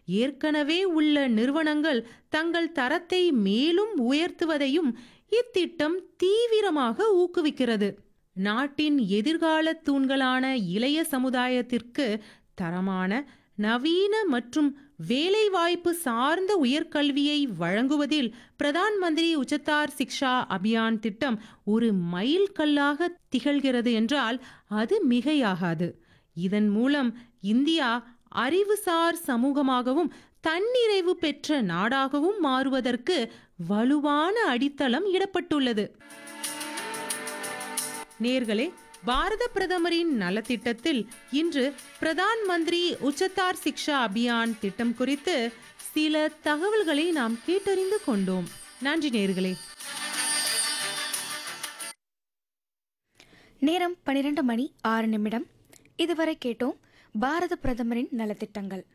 ஏற்கனவே உள்ள நிறுவனங்கள் தங்கள் தரத்தை மேலும் உயர்த்துவதையும் இத்திட்டம் தீவிரமாக ஊக்குவிக்கிறது நாட்டின் எதிர்கால தூண்களான இளைய சமுதாயத்திற்கு தரமான நவீன மற்றும் வேலைவாய்ப்பு சார்ந்த உயர்கல்வியை வழங்குவதில் பிரதான் மந்திரி உச்சத்தார் சிக்ஷா அபியான் திட்டம் ஒரு மைல்கல்லாக திகழ்கிறது என்றால் அது மிகையாகாது இதன் மூலம் இந்தியா அறிவுசார் சமூகமாகவும் தன்னிறைவு பெற்ற நாடாகவும் மாறுவதற்கு வலுவான அடித்தளம் இடப்பட்டுள்ளது நேர்களே பாரத பிரதமரின் நலத்திட்டத்தில் இன்று பிரதான் மந்திரி உச்சத்தார் சிக்ஷா அபியான் திட்டம் குறித்து சில தகவல்களை நாம் கேட்டறிந்து கொண்டோம் நன்றி நேர்களே நேரம் பன்னிரண்டு மணி ஆறு நிமிடம் இதுவரை கேட்டோம் பாரத பிரதமரின் நலத்திட்டங்கள்